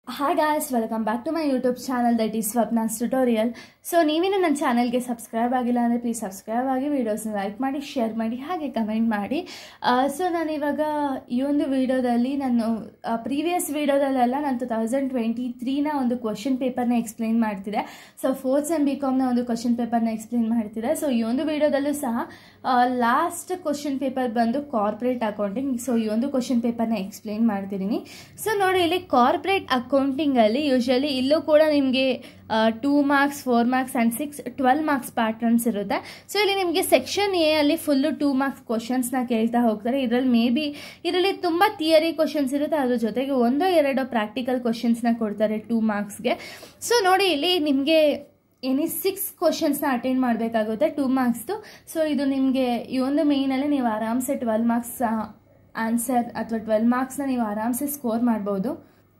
hi guys welcome back to my YouTube channel that is Swapna's tutorial so ನೀವೇನು ನನ್ನ ಚಾನಲ್ಗೆ subscribe ಆಗಿಲ್ಲ ಅಂದರೆ ಪ್ಲೀಸ್ ಸಬ್ಸ್ಕ್ರೈಬ್ ಆಗಿ ವೀಡಿಯೋಸ್ನ ಲೈಕ್ ಮಾಡಿ ಶೇರ್ ಮಾಡಿ ಹಾಗೆ ಕಮೆಂಟ್ ಮಾಡಿ ಸೊ ನಾನು ಇವಾಗ ಈ ಒಂದು ವಿಡಿಯೋದಲ್ಲಿ ನಾನು ಪ್ರೀವಿಯಸ್ ವಿಡಿಯೋದಲ್ಲೆಲ್ಲ ನಾನು ಟು ತೌಸಂಡ್ ಟ್ವೆಂಟಿ ತ್ರೀನ ಒಂದು ಕ್ವಶನ್ ಪೇಪರ್ನ ಎಕ್ಸ್ಪ್ಲೈನ್ ಮಾಡ್ತಿದ್ದೆ ಸೊ ಫೋರ್ತ್ ಸೆಮ್ ಬಿ ಕಾಮ್ನ ಒಂದು ಕ್ವಶನ್ ಪೇಪರ್ನ ಎಕ್ಸ್ಪ್ಲೈನ್ ಮಾಡ್ತಿದ್ದೆ ಸೊ ಈ ಒಂದು ವಿಡಿಯೋದಲ್ಲೂ ಸಹ ಲಾಸ್ಟ್ ಕ್ವಶನ್ ಪೇಪರ್ ಬಂದು ಕಾರ್ಪೊರೇಟ್ ಅಕೌಂಟಿಂಗ್ ಸೊ ಈ ಒಂದು ಕ್ವಶನ್ ಪೇಪರ್ನ ಎಕ್ಸ್ಪ್ಲೈನ್ ಮಾಡ್ತಿದ್ದೀನಿ ಸೊ ನೋಡಿ ಇಲ್ಲಿ ಕಾರ್ಪೊರೇಟ್ ಅಕೌಂಟಿಂಗಲ್ಲಿ ಯೂಶಲಿ ಇಲ್ಲೂ ಕೂಡ ನಿಮಗೆ two marks four marks and six twelve marks patterns ಇರುತ್ತೆ ಸೊ ಇಲ್ಲಿ ನಿಮಗೆ ಸೆಕ್ಷನ್ ಎ ಅಲ್ಲಿ ಫುಲ್ಲು ಟೂ ಮಾರ್ಕ್ಸ್ ಕ್ವಶನ್ಸ್ನ ಕೇಳ್ತಾ ಹೋಗ್ತಾರೆ ಇದರಲ್ಲಿ ಮೇ ಬಿ ಇದರಲ್ಲಿ ತುಂಬ ಥಿಯರಿ ಕ್ವಶನ್ಸ್ ಇರುತ್ತೆ ಅದ್ರ ಜೊತೆಗೆ ಒಂದೋ ಎರಡೋ ಪ್ರಾಕ್ಟಿಕಲ್ ಕ್ವಶನ್ಸ್ನ ಕೊಡ್ತಾರೆ ಟೂ ಮಾರ್ಕ್ಸ್ಗೆ ಸೊ ನೋಡಿ ಇಲ್ಲಿ ನಿಮಗೆ ಎನಿ ಸಿಕ್ಸ್ ಕ್ವಶನ್ಸ್ನ ಅಟೆಂಡ್ ಮಾಡಬೇಕಾಗುತ್ತೆ ಟೂ ಮಾರ್ಕ್ಸ್ದು ಸೊ ಇದು ನಿಮಗೆ ಈ ಒಂದು ಮೇಯ್ನಲ್ಲಿ ನೀವು ಆರಾಮ್ಸೆ ಟ್ವೆಲ್ ಮಾರ್ಕ್ಸ್ ಆನ್ಸರ್ ಅಥವಾ ಟ್ವೆಲ್ ಮಾರ್ಕ್ಸ್ನ ನೀವು ಆರಾಮ್ಸೆ ಸ್ಕೋರ್ ಮಾಡ್ಬೋದು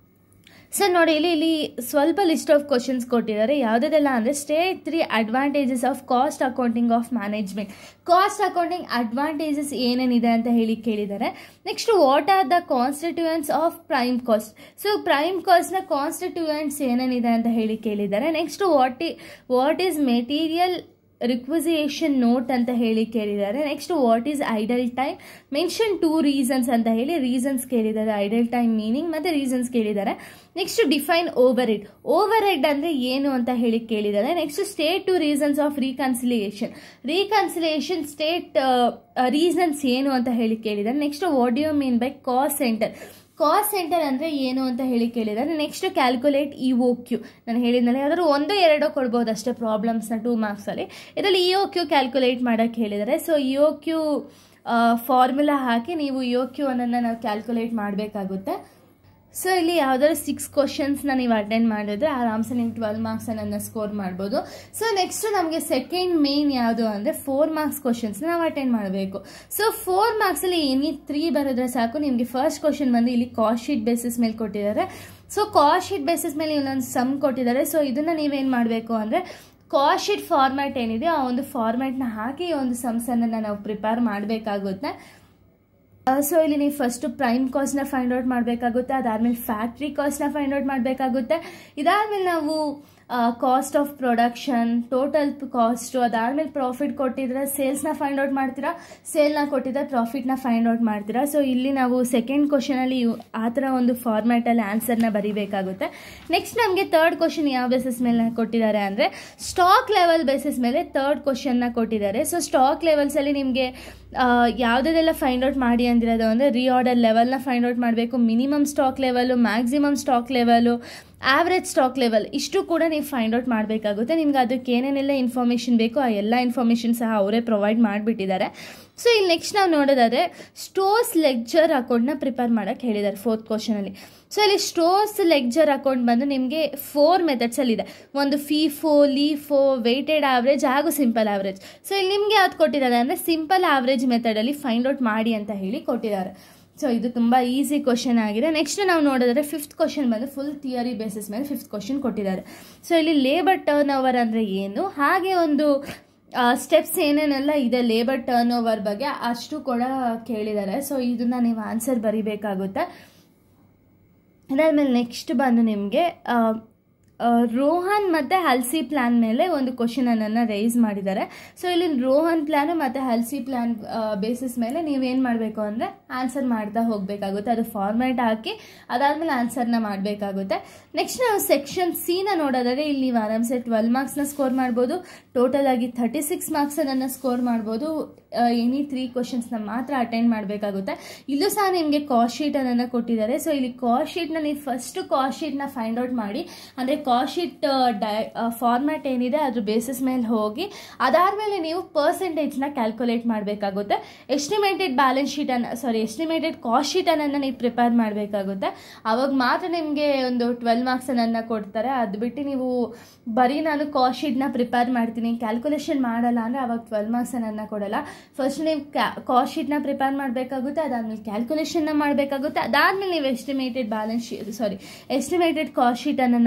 ಸರ್ ನೋಡಿ ಇಲ್ಲಿ ಇಲ್ಲಿ ಸ್ವಲ್ಪ ಲಿಸ್ಟ್ ಆಫ್ ಕ್ವಶನ್ಸ್ ಕೊಟ್ಟಿದ್ದಾರೆ ಯಾವುದೆಲ್ಲ ಅಂದರೆ state three advantages of cost accounting of management cost accounting advantages ಏನೇನಿದೆ ಅಂತ ಹೇಳಿ ಕೇಳಿದ್ದಾರೆ next what are the constituents of prime cost so prime ಕಾಸ್ಟ್ನ ಕಾನ್ಸ್ಟಿಟ್ಯೂಯೆಂಟ್ಸ್ ಏನೇನಿದೆ ಅಂತ ಹೇಳಿ ಕೇಳಿದ್ದಾರೆ ನೆಕ್ಸ್ಟ್ ವಾಟ್ ಈ what is material requisition note ಅಂತ ಹೇಳಿ ಕೇಳಿದ್ದಾರೆ next what is idle time mention two reasons ಅಂತ ಹೇಳಿ ರೀಸನ್ಸ್ ಕೇಳಿದ್ದಾರೆ ಐಡಲ್ ಟೈಮ್ ಮೀನಿಂಗ್ ಮತ್ತು ರೀಸನ್ಸ್ ಕೇಳಿದ್ದಾರೆ next define overhead over head ಅಂದರೆ ಏನು ಅಂತ ಹೇಳಿ ಕೇಳಿದ್ದಾರೆ next state two reasons of reconciliation reconciliation state reasons ಏನು ಅಂತ ಹೇಳಿ ಕೇಳಿದ್ದಾರೆ next what you mean by cost centre cost centre ಅಂದರೆ ಏನು ಅಂತ ಹೇಳಿ ಕೇಳಿದ್ದಾರೆ next calculate E O Q ನಾನು ಹೇಳಿದ್ನಲ್ಲ ಯಾವ್ದಾದ್ರು ಒಂದು ಎರಡೋ ಕೊಡ್ಬೋದು ಅಷ್ಟೇ ಪ್ರಾಬ್ಲಮ್ಸ್ನ ಟೂ ಮಾರ್ಕ್ಸಲ್ಲಿ ಇದರಲ್ಲಿ ಇ ಒ ಕ್ಯೂ ಕ್ಯಾಲ್ಕುಲೇಟ್ ಮಾಡೋಕ್ಕೆ ಹೇಳಿದ್ದಾರೆ so E O Q formula ಹಾಕಿ ನೀವು ಇ ಒ ಕ್ಯೂ ಅನ್ನನ್ನು ನಾವು ಕ್ಯಾಲ್ಕುಲೇಟ್ ಮಾಡಬೇಕಾಗುತ್ತೆ ಸೊ ಇಲ್ಲಿ ಯಾವ್ದಾದ್ರು ಸಿಕ್ಸ್ ಕ್ವಶನ್ಸ್ನ ನೀವು ಅಟೆಂಡ್ ಮಾಡಿದ್ರೆ ಆರಾಮ್ಸೆ ನೀವು ಟ್ವೆಲ್ ಮಾರ್ಕ್ಸನ್ನು ಸ್ಕೋರ್ ಮಾಡ್ಬೋದು ಸೊ ನೆಕ್ಸ್ಟ್ ನಮಗೆ ಸೆಕೆಂಡ್ ಮೇನ್ ಯಾವುದು ಅಂದರೆ ಫೋರ್ ಮಾರ್ಕ್ಸ್ ಕ್ವಶನ್ಸ್ನ ನಾವು ಅಟೆಂಡ್ ಮಾಡಬೇಕು ಸೊ ಫೋರ್ ಮಾರ್ಕ್ಸಲ್ಲಿ ಎನಿ ತ್ರೀ ಬರೋದ್ರೆ ಸಾಕು ನಿಮಗೆ ಫಸ್ಟ್ ಕ್ವಶನ್ ಬಂದು ಇಲ್ಲಿ ಕಾಸ್ಟ್ ಶೀಟ್ ಬೇಸಿಸ್ ಮೇಲೆ ಕೊಟ್ಟಿದ್ದಾರೆ ಸೊ ಕಾಸ್ಟ್ ಶೀಟ್ ಬೇಸಿಸ್ ಮೇಲೆ ಇಲ್ಲೊಂದು ಸಮ್ ಕೊಟ್ಟಿದ್ದಾರೆ ಸೊ ಇದನ್ನು ನೀವೇನು ಮಾಡಬೇಕು ಅಂದರೆ ಕಾಸ್ಟ್ ಶೀಟ್ ಫಾರ್ಮ್ಯಾಟ್ ಏನಿದೆ ಆ ಒಂದು ಫಾರ್ಮ್ಯಾಟ್ನ ಹಾಕಿ ಈ ಒಂದು ಸಮ್ಸನ್ನು ನಾವು ಪ್ರಿಪೇರ್ ಮಾಡಬೇಕಾಗುತ್ತೆ ಸೊ ಇಲ್ಲಿ ನೀವು ಫಸ್ಟು ಪ್ರೈಮ್ ಕಾಸ್ಟ್ನ ಫೈಂಡ್ ಔಟ್ ಮಾಡಬೇಕಾಗುತ್ತೆ ಅದಾದಮೇಲೆ ಫ್ಯಾಕ್ಟ್ರಿ ಕಾಸ್ಟ್ನ ಫೈಂಡ್ ಔಟ್ ಮಾಡಬೇಕಾಗುತ್ತೆ ಇದಾದಮೇಲೆ ನಾವು cost of production total cost ಅದಾದಮೇಲೆ ಪ್ರಾಫಿಟ್ ಕೊಟ್ಟಿದ್ರೆ ಸೇಲ್ಸ್ನ ಫೈಂಡ್ ಔಟ್ ಮಾಡ್ತೀರಾ ಸೇಲ್ನ ಕೊಟ್ಟಿದ್ರೆ ಪ್ರಾಫಿಟ್ನ ಫೈಂಡ್ ಔಟ್ ಮಾಡ್ತೀರಾ ಸೊ ಇಲ್ಲಿ ನಾವು ಸೆಕೆಂಡ್ ಕ್ವಶನಲ್ಲಿ ಆ ಥರ ಒಂದು ಫಾರ್ಮ್ಯಾಟಲ್ಲಿ ಆನ್ಸರ್ನ ಬರೀಬೇಕಾಗುತ್ತೆ ನೆಕ್ಸ್ಟ್ ನಮಗೆ ತರ್ಡ್ ಕ್ವಶನ್ ಯಾವ ಬೇಸಿಸ್ ಮೇಲೆ ಕೊಟ್ಟಿದ್ದಾರೆ ಅಂದರೆ ಸ್ಟಾಕ್ ಲೆವೆಲ್ ಬೇಸಿಸ್ ಮೇಲೆ ತರ್ಡ್ ಕ್ವಶನ್ನ ಕೊಟ್ಟಿದ್ದಾರೆ ಸೊ ಸ್ಟಾಕ್ ಲೆವೆಲ್ಸಲ್ಲಿ ನಿಮಗೆ ಯಾವುದೆಲ್ಲ ಫೈಂಡ್ ಔಟ್ ಮಾಡಿ ಅಂದಿರೋದು ಅಂದರೆ ರೀಆರ್ಡರ್ ಲೆವೆಲ್ನ ಫೈಂಡ್ ಔಟ್ ಮಾಡಬೇಕು minimum stock level maximum stock level average stock level ಇಷ್ಟು ಕೂಡ ನೀವು ಫೈಂಡ್ ಔಟ್ ಮಾಡಬೇಕಾಗುತ್ತೆ ನಿಮ್ಗೆ ಅದಕ್ಕೆ ಏನೇನೆಲ್ಲ ಇನ್ಫಾರ್ಮೇಷನ್ ಬೇಕೋ ಆ ಎಲ್ಲ ಇನ್ಫಾರ್ಮೇಷನ್ ಸಹ ಅವರೇ ಪ್ರೊವೈಡ್ ಮಾಡಿಬಿಟ್ಟಿದ್ದಾರೆ ಸೊ ಇಲ್ಲಿ ನೆಕ್ಸ್ಟ್ ನಾವು ನೋಡೋದಾದರೆ ಸ್ಟೋರ್ಸ್ ಲೆಕ್ಚರ್ ಅಕೌಂಟ್ನ ಪ್ರಿಪೇರ್ ಮಾಡೋಕ್ಕೆ ಹೇಳಿದ್ದಾರೆ ಫೋರ್ತ್ ಕ್ವಶನಲ್ಲಿ ಸೊ ಇಲ್ಲಿ ಸ್ಟೋರ್ಸ್ ಲೆಕ್ಚರ್ ಅಕೌಂಟ್ ಬಂದು ನಿಮಗೆ ಫೋರ್ ಮೆಥಡ್ಸಲ್ಲಿದೆ ಒಂದು ಫೀಫೋ ಲೀಫೋ ವೆಯ್ಟೆಡ್ ಆವ್ರೇಜ್ ಹಾಗೂ ಸಿಂಪಲ್ ಆವ್ರೇಜ್ ಸೊ ಇಲ್ಲಿ ನಿಮಗೆ ಯಾವ್ದು ಕೊಟ್ಟಿದ್ದಾರೆ ಅಂದರೆ ಸಿಂಪಲ್ ಆವ್ರೇಜ್ ಮೆಥಡಲ್ಲಿ ಫೈಂಡ್ ಔಟ್ ಮಾಡಿ ಅಂತ ಹೇಳಿ ಕೊಟ್ಟಿದ್ದಾರೆ ಸೊ ಇದು ತುಂಬ ಈಸಿ ಕ್ವಶನ್ ಆಗಿದೆ ನೆಕ್ಸ್ಟ್ ನಾವು ನೋಡಿದ್ರೆ ಫಿಫ್ತ್ ಕ್ವಶನ್ ಬಂದು ಫುಲ್ ಥಿಯರಿ ಬೇಸಿಸ್ ಮೇಲೆ ಫಿಫ್ತ್ ಕ್ವಶನ್ ಕೊಟ್ಟಿದ್ದಾರೆ ಸೊ ಇಲ್ಲಿ ಲೇಬರ್ ಟರ್ನ್ ಓವರ್ ಅಂದರೆ ಏನು ಹಾಗೆ ಒಂದು ಸ್ಟೆಪ್ಸ್ ಏನೇನೆಲ್ಲ ಇದೆ ಲೇಬರ್ ಟರ್ನ್ ಓವರ್ ಬಗ್ಗೆ ಅಷ್ಟು ಕೂಡ ಕೇಳಿದ್ದಾರೆ ಸೊ ಇದನ್ನು ನೀವು ಆನ್ಸರ್ ಬರಿಬೇಕಾಗುತ್ತೆ ಅದಾದಮೇಲೆ ನೆಕ್ಸ್ಟ್ ಬಂದು ನಿಮಗೆ ರೋಹನ್ ಮತ್ತು ಹಲ್ಸಿ ಪ್ಲ್ಯಾನ್ ಮೇಲೆ ಒಂದು ಕ್ವಶನನ್ನು ರೈಸ್ ಮಾಡಿದ್ದಾರೆ ಸೊ ಇಲ್ಲಿ ರೋಹನ್ ಪ್ಲ್ಯಾನು ಮತ್ತು ಹಲ್ಸಿ ಪ್ಲ್ಯಾನ್ ಬೇಸಿಸ್ ಮೇಲೆ ನೀವೇನು ಮಾಡಬೇಕು ಅಂದರೆ ಆನ್ಸರ್ ಮಾಡ್ತಾ ಹೋಗಬೇಕಾಗುತ್ತೆ ಅದು ಫಾರ್ಮ್ಯಾಟ್ ಹಾಕಿ ಅದಾದಮೇಲೆ ಆನ್ಸರ್ನ ಮಾಡಬೇಕಾಗುತ್ತೆ ನೆಕ್ಸ್ಟ್ ನಾವು ಸೆಕ್ಷನ್ ಸಿನ ನೋಡೋದಾದರೆ ಇಲ್ಲಿ ನೀವು ಆರಾಮ್ಸೆ ಟ್ವೆಲ್ ಮಾರ್ಕ್ಸ್ನ ಸ್ಕೋರ್ ಮಾಡ್ಬೋದು ಟೋಟಲ್ ಆಗಿ ಥರ್ಟಿ ಸಿಕ್ಸ್ ಮಾರ್ಕ್ಸನ್ನು ಸ್ಕೋರ್ ಮಾಡ್ಬೋದು ಎನಿ ತ್ರೀ ಕ್ವಶನ್ಸ್ನ ಮಾತ್ರ ಅಟೆಂಡ್ ಮಾಡಬೇಕಾಗುತ್ತೆ ಇಲ್ಲೂ ಸಹ ನಿಮಗೆ ಕಾಸ್ಟ್ ಶೀಟನ್ನು ಕೊಟ್ಟಿದ್ದಾರೆ ಸೊ ಇಲ್ಲಿ ಕಾಸ್ಟ್ ಶೀಟ್ನ ನೀವು ಫಸ್ಟು ಕಾಸ್ಟ್ ಶೀಟ್ನ ಫೈಂಡ್ ಔಟ್ ಮಾಡಿ ಅಂದರೆ ಕಾಸ್ಟ್ ಶೀಟ್ ಡೈ ಫಾರ್ಮ್ಯಾಟ್ ಏನಿದೆ ಅದ್ರ ಬೇಸಿಸ್ ಮೇಲೆ ಹೋಗಿ ಅದಾದಮೇಲೆ ನೀವು ಪರ್ಸೆಂಟೇಜ್ನ ಕ್ಯಾಲ್ಕುಲೇಟ್ ಮಾಡಬೇಕಾಗುತ್ತೆ ಎಸ್ಟಿಮೇಟೆಡ್ ಬ್ಯಾಲೆನ್ಸ್ ಶೀಟನ್ನು ಸಾರಿ ಎಸ್ಟಿಮೇಟೆಡ್ ಕಾಸ್ಟ್ ಶೀಟನ್ನು ನೀವು ಪ್ರಿಪೇರ್ ಮಾಡಬೇಕಾಗುತ್ತೆ ಆವಾಗ ಮಾತ್ರ ನಿಮಗೆ ಒಂದು ಟ್ವೆಲ್ ಮಾರ್ಕ್ಸನ್ನು ಕೊಡ್ತಾರೆ ಅದು ಬಿಟ್ಟು ನೀವು ಬರೀ ನಾನು ಕಾಸ್ಟ್ ಶೀಟ್ನ ಪ್ರಿಪೇರ್ ಮಾಡ್ತೀನಿ ಕ್ಯಾಲ್ಕುಲೇಷನ್ ಮಾಡಲ್ಲ ಅಂದರೆ ಅವಾಗ ಟ್ವೆಲ್ ಮಾರ್ಕ್ಸನ್ನು ಕೊಡಲ್ಲ ಫಸ್ಟ್ ನೀವು ಕ್ಯಾ ಕಾಸ್ಟ್ ಶೀಟ್ನ ಪ್ರಿಪೇರ್ ಮಾಡಬೇಕಾಗುತ್ತೆ ಅದಾದಮೇಲೆ ಕ್ಯಾಲ್ಕುಲೇಷನ್ನ ಮಾಡಬೇಕಾಗುತ್ತೆ ಅದಾದಮೇಲೆ ನೀವು estimated balance sheet sorry estimated cost ಶೀಟನ್ನು ಮಾಡಿದ್ರೆ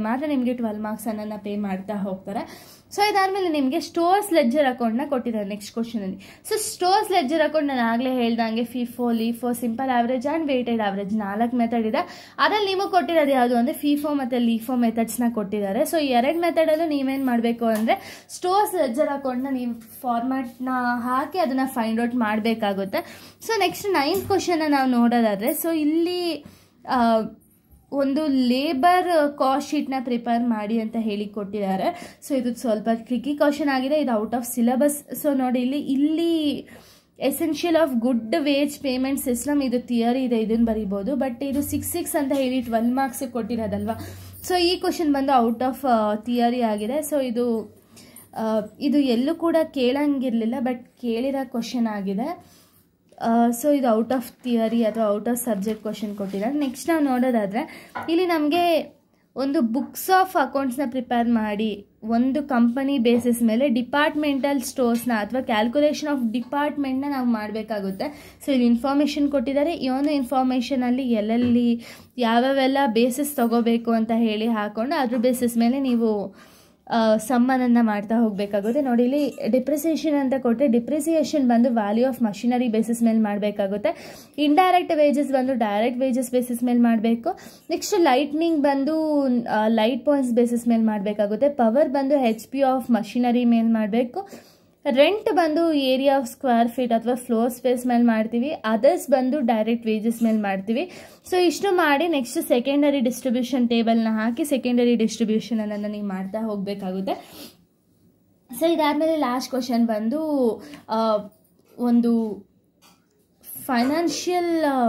ಮಾತ್ರ ನಿಮಗೆ ಟ್ವೆಲ್ ಮಾರ್ಕ್ಸನ್ನು ಪೇ ಮಾಡ್ತಾ ಹೋಗ್ತಾರೆ ಸೊ ಇದಾದಮೇಲೆ ನಿಮಗೆ ಸ್ಟೋರ್ಸ್ ಲೆಜ್ಜರ್ ಅಕೌಂಟ್ನ ಕೊಟ್ಟಿದ್ದಾರೆ ನೆಕ್ಸ್ಟ್ ಕ್ವಶನಲ್ಲಿ ಸೊ ಸ್ಟೋರ್ಸ್ ಲೆಜ್ಜರ್ ಅಕೌಂಟ್ ನಾನು ಆಗಲೇ ಹೇಳ್ದಂಗೆ FIFO LIFO simple average and weighted average ನಾಲ್ಕು ಮೆಥಡ್ ಇದೆ ಅದರಲ್ಲಿ ನಿಮಗೆ ಕೊಟ್ಟಿರೋದು ಯಾವುದು ಅಂದರೆ ಫಿಫೋ ಮತ್ತು ಲೀಫೋ ಮೆಥಡ್ಸ್ನ ಕೊಟ್ಟಿದ್ದಾರೆ ಸೊ ಎರಡು ಮೆಥಡಲ್ಲೂ ನೀವೇನು ಮಾಡಬೇಕು ಅಂದರೆ ಸ್ಟೋರ್ಸ್ ಲೆಜ್ಜರ್ ಅಕೌಂಟ್ನ ನೀವು ಫಾರ್ಮ್ಯಾಟ್ನ ಹಾಕಿ ಅದನ್ನು ಫೈಂಡ್ ಔಟ್ ಮಾಡಬೇಕಾಗುತ್ತೆ ಸೊ ನೆಕ್ಸ್ಟ್ ನೈನ್ತ್ ಕ್ವಶನ್ನ ನಾವು ನೋಡೋದಾದರೆ ಸೊ ಇಲ್ಲಿ ಆ, ಒಂದು ಲೇಬರ್ ಕಾಸ್ಟ್ ಶೀಟ್ನ ಪ್ರಿಪೇರ್ ಮಾಡಿ ಅಂತ ಹೇಳಿ ಕೊಟ್ಟಿದ್ದಾರೆ ಸೊ ಇದು ಸ್ವಲ್ಪ ಟ್ರಿಕಿ ಕ್ವಶನ್ ಆಗಿದೆ ಇದು ಔಟ್ ಆಫ್ ಸಿಲೆಬಸ್ ಸೊ ನೋಡಿ ಇಲ್ಲಿ ಇಲ್ಲಿ essential of good wage payment system ಇದು ಥಿಯರಿ ಇದೆ ಇದನ್ನು ಬರಿಬೋದು ಬಟ್ ಇದು ಸಿಕ್ಸ್ ಸಿಕ್ಸ್ ಅಂತ ಹೇಳಿ ಟ್ವೆಲ್ ಮಾರ್ಕ್ಸ್ ಕೊಟ್ಟಿರೋದಲ್ವಾ ಸೊ ಈ ಕ್ವಶನ್ ಬಂದು ಔಟ್ ಆಫ್ ಥಿಯರಿ ಆಗಿದೆ ಸೊ ಇದು ಆ, ಇದು ಎಲ್ಲೂ ಕೂಡ ಕೇಳಂಗಿರಲಿಲ್ಲ ಬಟ್ ಕೇಳಿರೋ ಕ್ವಶನ್ ಆಗಿದೆ ಸೊ ಇದು ಔಟ್ ಆಫ್ ಥಿಯರಿ ಅಥವಾ ಔಟ್ ಆಫ್ ಸಬ್ಜೆಕ್ಟ್ ಕ್ವಶನ್ ಕೊಟ್ಟಿದ್ದಾರೆ ನೆಕ್ಸ್ಟ್ ನಾವು ನೋಡೋದಾದರೆ ಇಲ್ಲಿ ನಮಗೆ ಒಂದು ಬುಕ್ಸ್ ಆಫ್ ಅಕೌಂಟ್ಸ್ನ ಪ್ರಿಪೇರ್ ಮಾಡಿ ಒಂದು ಕಂಪನಿ ಬೇಸಿಸ್ ಮೇಲೆ ಡಿಪಾರ್ಟ್ಮೆಂಟಲ್ ಸ್ಟೋರ್ಸ್ನ ಅಥವಾ ಕ್ಯಾಲ್ಕುಲೇಷನ್ ಆಫ್ ಡಿಪಾರ್ಟ್ಮೆಂಟ್ನ ನಾವು ಮಾಡಬೇಕಾಗುತ್ತೆ ಸೊ ಇಲ್ಲಿ ಇನ್ಫಾರ್ಮೇಷನ್ ಕೊಟ್ಟಿದ್ದಾರೆ ಈ ಒಂದು ಇನ್ಫಾರ್ಮೇಷನಲ್ಲಿ ಎಲ್ಲೆಲ್ಲಿ ಯಾವ್ಯಾವೆಲ್ಲ ಬೇಸಿಸ್ ತಗೋಬೇಕು ಅಂತ ಹೇಳಿ ಹಾಕ್ಕೊಂಡು ಅದ್ರ ಬೇಸಿಸ್ ಮೇಲೆ ನೀವು ಸಮ್ಮನನ್ನು ಮಾಡ್ತಾ ಹೋಗಬೇಕಾಗುತ್ತೆ ನೋಡಿ ಇಲ್ಲಿ ಡಿಪ್ರಿಸಿಯೇಷನ್ ಅಂತ ಕೊಟ್ಟರೆ ಡಿಪ್ರಿಸಿಯೇಷನ್ ಬಂದು ವ್ಯಾಲ್ಯೂ ಆಫ್ ಮಷಿನರಿ ಬೇಸಿಸ್ ಮೇಲೆ ಮಾಡಬೇಕಾಗುತ್ತೆ ಇಂಡೈರೆಕ್ಟ್ ವೇಜಸ್ ಬಂದು ಡೈರೆಕ್ಟ್ ವೇಜಸ್ ಬೇಸಿಸ್ ಮೇಲೆ ಮಾಡಬೇಕು ನೆಕ್ಸ್ಟ್ ಲೈಟ್ನಿಂಗ್ ಬಂದು ಲೈಟ್ ಪಾಯಿಂಟ್ಸ್ ಬೇಸಿಸ್ ಮೇಲೆ ಮಾಡಬೇಕಾಗುತ್ತೆ ಪವರ್ ಬಂದು ಹೆಚ್ ಪಿ ಆಫ್ ಮಷಿನರಿ ಮೇಲೆ ಮಾಡಬೇಕು ರೆಂಟ್ ಬಂದು ಏರಿಯಾ ಆಫ್ ಸ್ಕ್ವೇರ್ ಫೀಟ್ ಅಥವಾ ಫ್ಲೋರ್ ಸ್ಪೇಸ್ ಮೇಲೆ ಮಾಡ್ತೀವಿ ಅದರ್ಸ್ ಬಂದು ಡೈರೆಕ್ಟ್ ವೇಜಸ್ ಮೇಲೆ ಮಾಡ್ತೀವಿ ಸೊ ಇಷ್ಟು ಮಾಡಿ ನೆಕ್ಸ್ಟ್ ಸೆಕೆಂಡರಿ ಡಿಸ್ಟ್ರಿಬ್ಯೂಷನ್ ಟೇಬಲ್ನ ಹಾಕಿ ಸೆಕೆಂಡರಿ ಡಿಸ್ಟ್ರಿಬ್ಯೂಷನನ್ನು ನೀವು ಮಾಡ್ತಾ ಹೋಗಬೇಕಾಗುತ್ತೆ ಸೊ ಇದಾದಮೇಲೆ ಲಾಸ್ಟ್ ಕ್ವಶನ್ ಬಂದು ಆ, ಒಂದು ಫೈನಾನ್ಷಿಯಲ್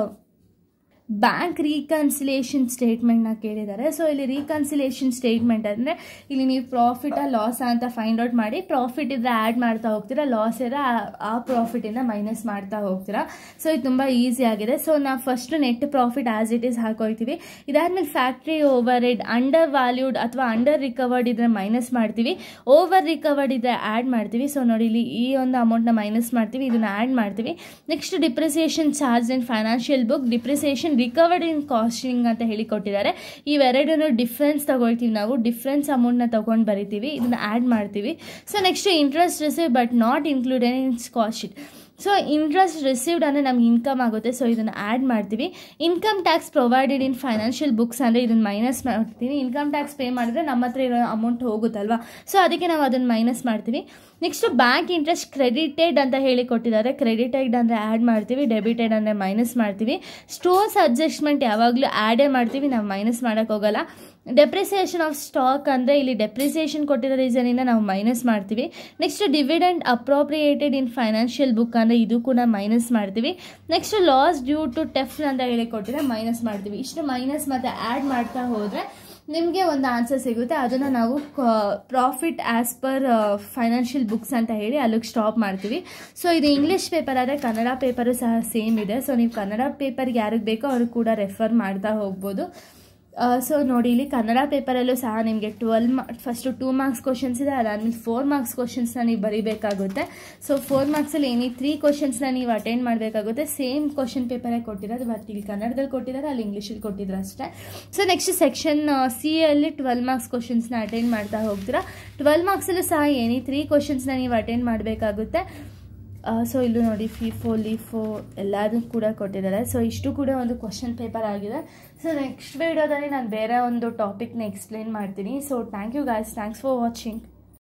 ಬ್ಯಾಂಕ್ ರೀಕನ್ಸಿಲೇಷನ್ ಸ್ಟೇಟ್ಮೆಂಟ್ನ ಕೇಳಿದ್ದಾರೆ ಸೊ ಇಲ್ಲಿ ರೀಕನ್ಸಿಲೇಷನ್ ಸ್ಟೇಟ್ಮೆಂಟ್ ಅಂದರೆ ಇಲ್ಲಿ ನೀವು ಪ್ರಾಫಿಟಾ ಲಾಸ್ ಅಂತ ಫೈಂಡ್ ಔಟ್ ಮಾಡಿ ಪ್ರಾಫಿಟ್ ಇದ್ರೆ ಆ್ಯಡ್ ಮಾಡ್ತಾ ಹೋಗ್ತೀರಾ ಲಾಸ್ ಇದ್ರೆ ಆ- ಆ ಪ್ರಾಫಿಟಿಂದ ಮೈನಸ್ ಮಾಡ್ತಾ ಹೋಗ್ತೀರಾ ಸೊ ಇದು ತುಂಬ ಈಸಿ ಆಗಿದೆ ಸೊ ನಾವು first net profit as it is ಹಾಕೊಳ್ತೀವಿ ಇದಾದ್ಮೇಲೆ factory overhead under valued ಅಥವಾ ಅಂಡರ್ ರಿಕವರ್ಡ್ ಇದ್ರೆ ಮೈನಸ್ ಮಾಡ್ತೀವಿ ಓವರ್ ರಿಕವರ್ಡ್ ಇದ್ರೆ ಆ್ಯಡ್ ಮಾಡ್ತೀವಿ ಸೊ ನೋಡಿ ಇಲ್ಲಿ ಈ ಒಂದು ಅಮೌಂಟ್ನ ಮೈನಸ್ ಮಾಡ್ತೀವಿ ಇದನ್ನ ಆ್ಯಡ್ ಮಾಡ್ತೀವಿ next depreciation charge in financial book depreciation recovered in costing ಅಂತ ಹೇಳಿ ಕೊಟ್ಟಿದ್ದಾರೆ ಇವೆರಡನ್ನು ಡಿಫ್ರೆನ್ಸ್ ತಗೊಳ್ತೀವಿ ನಾವು ಡಿಫ್ರೆನ್ಸ್ ಅಮೌಂಟ್ನ ತಗೊಂಡು ಬರಿತೀವಿ ಇದನ್ನ ಆ್ಯಡ್ ಮಾಡ್ತೀವಿ so next interest receive but not included in cost sheet so interest received ಅಂದರೆ ನಮ್ಗೆ ಇನ್ಕಮ್ ಆಗುತ್ತೆ ಸೊ ಇದನ್ನು ಆ್ಯಡ್ ಮಾಡ್ತೀವಿ income tax provided in financial books ಅಂದರೆ ಇದನ್ನು ಮೈನಸ್ ಮಾಡ್ತೀವಿ ಇನ್ಕಮ್ ಟ್ಯಾಕ್ಸ್ ಪೇ ಮಾಡಿದ್ರೆ ನಮ್ಮ ಹತ್ರ ಇರೋ ಅಮೌಂಟ್ ಹೋಗುತ್ತಲ್ವಾ ಸೊ ಅದಕ್ಕೆ ನಾವು ಅದನ್ನು ಮೈನಸ್ ಮಾಡ್ತೀವಿ ನೆಕ್ಸ್ಟ್ ಬ್ಯಾಂಕ್ ಇಂಟ್ರೆಸ್ಟ್ ಕ್ರೆಡಿಟೆಡ್ ಅಂತ ಹೇಳಿ ಕೊಟ್ಟಿದ್ದಾರೆ ಕ್ರೆಡಿಟೆಡ್ ಅಂದರೆ ಆ್ಯಡ್ ಮಾಡ್ತೀವಿ ಡೆಬಿಟೆಡ್ ಅಂದರೆ ಮೈನಸ್ ಮಾಡ್ತೀವಿ ಸ್ಟೋರ್ಸ್ ಅಡ್ಜಸ್ಟ್ಮೆಂಟ್ ಯಾವಾಗಲೂ ಆ್ಯಡೇ ಮಾಡ್ತೀವಿ ನಾವು ಮೈನಸ್ ಮಾಡೋಕ್ಕೆ ಹೋಗಲ್ಲ ಡೆಪ್ರಿಸಿಯೇಷನ್ ಆಫ್ ಸ್ಟಾಕ್ ಅಂದರೆ ಇಲ್ಲಿ ಡೆಪ್ರಿಸಿಯೇಷನ್ ಕೊಟ್ಟಿರೋ ರೀಸನಿಂದ ನಾವು ಮೈನಸ್ ಮಾಡ್ತೀವಿ next dividend appropriated in financial book ಅಂದರೆ ಇದು ಕೂಡ ಮೈನಸ್ ಮಾಡ್ತೀವಿ next loss due to theft ಅಂತ ಹೇಳಿ ಕೊಟ್ಟಿದ್ರೆ ಮೈನಸ್ ಮಾಡ್ತೀವಿ ಇಷ್ಟು ಮೈನಸ್ ಮತ್ತು ಆ್ಯಡ್ ಮಾಡ್ತಾ ಹೋದರೆ ನಿಮಗೆ ಒಂದು ಆನ್ಸರ್ ಸಿಗುತ್ತೆ ಅದನ್ನು ನಾವು profit as per financial books ಅಂತ ಹೇಳಿ ಅಲ್ಲಿಗೆ ಸ್ಟಾಪ್ ಮಾಡ್ತೀವಿ ಸೊ ಇದು ಇಂಗ್ಲೀಷ್ ಪೇಪರ್ ಆದರೆ ಕನ್ನಡ ಪೇಪರು ಸಹ ಸೇಮ್ ಇದೆ ಸೊ ನೀವು ಕನ್ನಡ ಪೇಪರ್ಗೆ ಯಾರಿಗೆ ಬೇಕೋ ಅವ್ರಿಗೆ ಕೂಡ ರೆಫರ್ ಮಾಡ್ತಾ ಹೋಗ್ಬೋದು ಸೊ ನೋಡಿ ಇಲ್ಲಿ ಕನ್ನಡ ಪೇಪರಲ್ಲೂ ಸಹ ನಿಮಗೆ ಟ್ವೆಲ್ ಮಾ ಫಸ್ಟು ಟೂ ಮಾರ್ಕ್ಸ್ ಕ್ವಶನ್ಸ್ ಇದೆ ಅದಾದಮೇಲೆ ಫೋರ್ ಮಾರ್ಕ್ಸ್ ಕ್ವಶನ್ಸ್ನ ನೀವು ಬರೀಬೇಕಾಗುತ್ತೆ ಸೊ ಫೋರ್ ಮಾರ್ಕ್ಸಲ್ಲಿ ಏನಿ ತ್ರೀ ಕ್ವಶನ್ಸ್ನ ನೀವು ಅಟೆಂಡ್ ಮಾಡಬೇಕಾಗುತ್ತೆ ಸೇಮ್ ಕ್ವಶನ್ ಪೇಪರೇ ಕೊಟ್ಟಿರೋದು ಬಟ್ ಇಲ್ಲಿ ಕನ್ನಡದಲ್ಲಿ ಕೊಟ್ಟಿದ್ದಾರೆ ಅಲ್ಲಿ ಇಂಗ್ಲೀಷಲ್ಲಿ ಕೊಟ್ಟಿದ್ರು ಅಷ್ಟೇ ಸೊ ನೆಕ್ಸ್ಟ್ ಸೆಕ್ಷನ್ ಸಿ ಅಲ್ಲಿ ಟ್ವೆಲ್ ಮಾರ್ಕ್ಸ್ ಕ್ವಶನ್ಸ್ನ ಅಟೆಂಡ್ ಮಾಡ್ತಾ ಹೋಗ್ತೀರಾ ಟ್ವೆಲ್ ಮಾರ್ಕ್ಸಲ್ಲೂ ಸಹ ಏನಿ ತ್ರೀ ಕ್ವಶನ್ಸ್ನ ನೀವು ಅಟೆಂಡ್ ಮಾಡಬೇಕಾಗುತ್ತೆ ಸೊ ಇಲ್ಲೂ ನೋಡಿ ಫಿಫೋ ಲೀಫೋ ಎಲ್ಲದೂ ಕೂಡ ಕೊಟ್ಟಿದ್ದಾರೆ ಸೊ ಇಷ್ಟು ಕೂಡ ಒಂದು ಕ್ವಶನ್ ಪೇಪರ್ ಆಗಿದೆ ಸೊ ನೆಕ್ಸ್ಟ್ ವೀಡಿಯೋದಲ್ಲಿ ನಾನು ಬೇರೆ ಒಂದು ಟಾಪಿಕ್ನ ಎಕ್ಸ್ಪ್ಲೇನ್ ಮಾಡ್ತೀನಿ so thank you guys thanks for watching